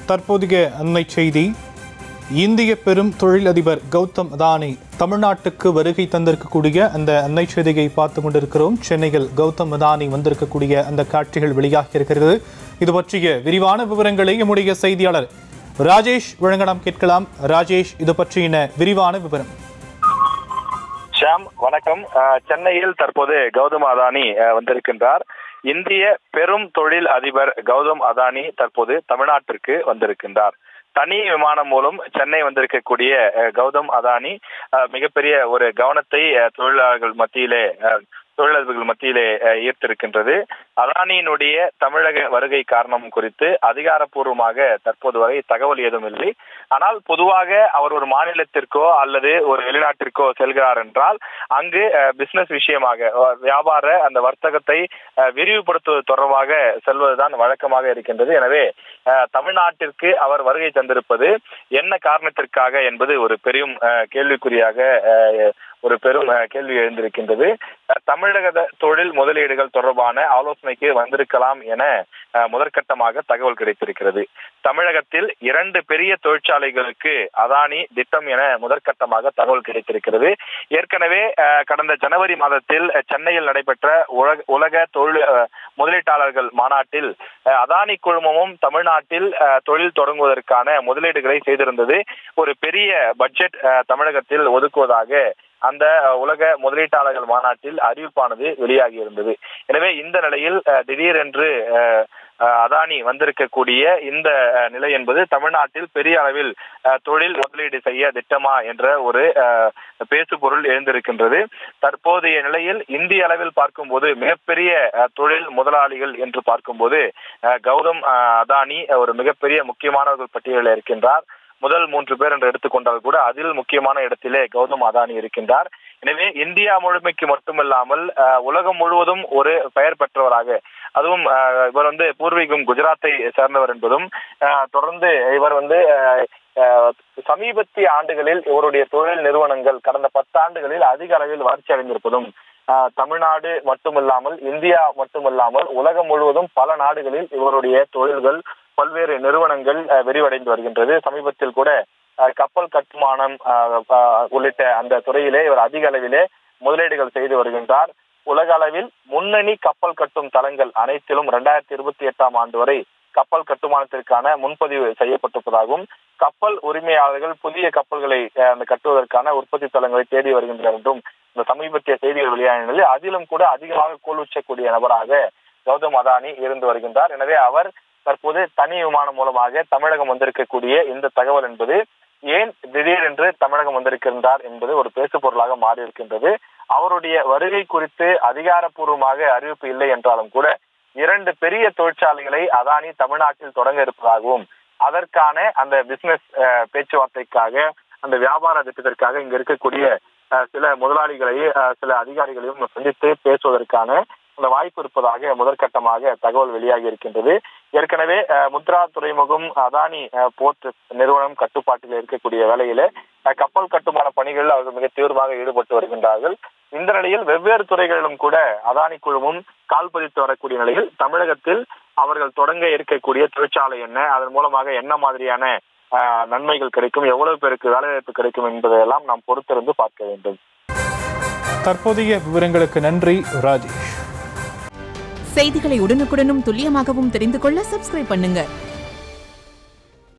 தற்போதைய அண்மை செய்தி இந்திய பெரும் தொழிலதிபர் கௌதம் அதானி தமிழ்நாட்டுக்கு வருகை தந்திருக்கக்கூடிய அந்த அன்னை செய்தியை பார்த்து கொண்டிருக்கிறோம் சென்னையில் கௌதம் அதானி வந்திருக்கக்கூடிய அந்த காட்சிகள் வெளியாகி இருக்கிறது இது பற்றிய விரிவான விவரங்களை நம்முடைய செய்தியாளர் ராஜேஷ் வழங்க நாம் கேட்கலாம் ராஜேஷ் இது பற்றின விரிவான விவரம் ஷாம் வணக்கம் அஹ், சென்னையில் தற்போது கௌதம் அதானி அஹ், வந்திருக்கின்றார் இந்திய பெரும் தொழில் அதிபர் கௌதம் அதானி தற்போது தமிழ்நாட்டிற்கு வந்திருக்கின்றார் தனி விமானம் மூலம் சென்னை வந்திருக்கக்கூடிய அஹ், கௌதம் அதானி அஹ், மிகப்பெரிய ஒரு கவனத்தை அஹ், தொழிலாளர்கள் மத்தியிலே அஹ், தொழிலதிபர்கள் மத்தியிலே அஹ், ஈர்த்திருக்கின்றது அதானியினுடைய தமிழக வருகை காரணம் குறித்து அதிகாரப்பூர்வமாக தற்போது வரை தகவல் ஏதும் இல்லை ஆனால் பொதுவாக அவர் ஒரு மாநிலத்திற்கோ அல்லது ஒரு வெளிநாட்டிற்கோ செல்கிறார் என்றால் அங்கு பிசினஸ் விஷயமாக அஹ், வியாபார அந்த வர்த்தகத்தை அஹ், விரிவுபடுத்துவது தொடர்பாக செல்வதுதான் வழக்கமாக இருக்கின்றது எனவே அஹ், தமிழ்நாட்டிற்கு அவர் வருகை தந்திருப்பது என்ன காரணத்திற்காக என்பது ஒரு பெரும் அஹ், கேள்விக்குறியாக அஹ், ஒரு பெரும் அஹ், கேள்வி எழுந்திருக்கின்றது அஹ், தமிழக தொழில் முதலீடுகள் தொடர்பான ஆலோசனைக்கு வந்திருக்கலாம் என அஹ், முதற்கட்டமாக தகவல் கிடைத்திருக்கிறது தமிழகத்தில் இரண்டு பெரிய தொழிற்சாலைகளுக்கு அதானி திட்டம் என முதற்கட்டமாக தகவல் கிடைத்திருக்கிறது ஏற்கனவே அஹ், கடந்த ஜனவரி மாதத்தில் அஹ், சென்னையில் நடைபெற்ற உலக உலக தொழில் அஹ், முதலீட்டாளர்கள் மாநாட்டில் அஹ், அதானி குழுமமும் தமிழ்நாட்டில் அஹ், தொழில் தொடங்குவதற்கான முதலீடுகளை செய்திருந்தது ஒரு பெரிய பட்ஜெட் அஹ், தமிழகத்தில் ஒதுக்குவதாக அந்த அஹ், உலக முதலீட்டாளர்கள் மாநாட்டில் அறிவிப்பானது வெளியாகி இருந்தது எனவே இந்த நிலையில் அஹ், திடீரென்று அஹ், அஹ், அதானி வந்திருக்கக்கூடிய இந்த அஹ், நிலை என்பது தமிழ்நாட்டில் பெரிய அளவில் அஹ், தொழில் முதலீடு செய்ய திட்டமா என்ற ஒரு அஹ், பேசுபொருள் எழுந்திருக்கின்றது தற்போதைய நிலையில் இந்திய அளவில் பார்க்கும்போது மிகப்பெரிய அஹ், தொழில் முதலாளிகள் என்று பார்க்கும்போது அஹ், கௌதம் அஹ், அதானி ஒரு மிகப்பெரிய முக்கியமானவர்கள் பட்டியலில் இருக்கின்றார் முதல் மூன்று பேர் என்று எடுத்துக்கொண்டால் கூட அதில் முக்கியமான இடத்திலே கௌதம் அதானி இருக்கின்றார் எனவே இந்தியா முழுமைக்கு மட்டுமல்லாமல் அஹ், உலகம் முழுவதும் ஒரு பெயர் பெற்றவராக அதுவும் அஹ், இவர் வந்து பூர்வீகம் குஜராத்தை சேர்ந்தவர் என்பதும் அஹ், தொடர்ந்து இவர் வந்து அஹ், அஹ், சமீபத்திய ஆண்டுகளில் இவருடைய தொழில் நிறுவனங்கள் கடந்த பத்து ஆண்டுகளில் அதிக அளவில் வளர்ச்சி அடைந்திருப்பதும் அஹ், தமிழ்நாடு மட்டுமல்லாமல் இந்தியா மட்டுமல்லாமல் உலகம் முழுவதும் பல நாடுகளில் இவருடைய தொழில்கள் பல்வேறு நிறுவனங்கள் அஹ், விரிவடைந்து வருகின்றது சமீபத்தில் கூட அஹ், கப்பல் கட்டுமானம் அஹ், அஹ், உள்ளிட்ட அந்த துறையிலே இவர் அதிக அளவிலே முதலீடுகள் செய்து வருகின்றார் உலக அளவில் முன்னணி கப்பல் கட்டும் தளங்கள் அனைத்திலும் இரண்டாயிரத்தி இருபத்தி எட்டாம் ஆண்டு வரை கப்பல் கட்டுமானத்திற்கான முன்பதிவு செய்யப்பட்டிருப்பதாகவும் கப்பல் உரிமையாளர்கள் புதிய கப்பல்களை அஹ், அந்த கட்டுவதற்கான உற்பத்தி தளங்களை தேடி வருகின்றனர் என்றும் இந்த சமீபத்திய செய்திகள் வெளியான நிலையில் அதிலும் கூட அதிகமாக கோலுச்சக்கூடிய நபராக கௌதம் அதானி இருந்து வருகின்றார் எனவே அவர் தற்போது தனி விமானம் மூலமாக தமிழகம் வந்திருக்கக்கூடிய இந்த தகவல் என்பது ஏன் திடீரென்று தமிழகம் வந்திருக்கின்றார் என்பது ஒரு பேசு பொருளாக மாறி இருக்கின்றது அவருடைய வருகை குறித்து அதிகாரப்பூர்வமாக அறிவிப்பு இல்லை என்றாலும் கூட இரண்டு பெரிய தொழிற்சாலைகளை அதானி தமிழ்நாட்டில் தொடங்க இருப்பதாகவும் அதற்கான அந்த பிசினஸ் பேச்சுவார்த்தைக்காக அந்த வியாபார திட்டத்திற்காக இங்க இருக்கக்கூடிய அஹ், சில முதலாளிகளை அஹ், சில அதிகாரிகளையும் சந்தித்து பேசுவதற்கான அந்த வாய்ப்பு இருப்பதாக முதற்கட்டமாக தகவல் வெளியாகி இருக்கின்றது ஏற்கனவே அஹ், முத்ரா துறைமுகம் அதானி அஹ், போர்ட் நிறுவனம் கட்டுப்பாட்டில் இருக்கக்கூடிய வேளையில அஹ், கப்பல் கட்டுமான பணிகளில் அவர்கள் மிக தீவிரமாக ஈடுபட்டு வருகின்றார்கள் இந்த நிலையில் வெவ்வேறு துறைகளிலும் கூட அதானி குழுமம் கால் பதித்து வரக்கூடிய நிலையில் தமிழகத்தில் அவர்கள் தொடங்க இருக்கக்கூடிய தொழிற்சாலை என்ன அதன் மூலமாக என்ன மாதிரியான அஹ், நன்மைகள் கிடைக்கும் எவ்வளவு பேருக்கு வேலைவாய்ப்பு கிடைக்கும் என்பதையெல்லாம் நாம் பொறுத்திருந்து பார்க்க வேண்டும் தற்போதைய விவரங்களுக்கு நன்றி ராஜேஷ் செய்திகளை உடனுக்குடனும் துல்லியமாகவும் தெரிந்து கொள்ள சப்ஸ்கிரைப் பண்ணுங்க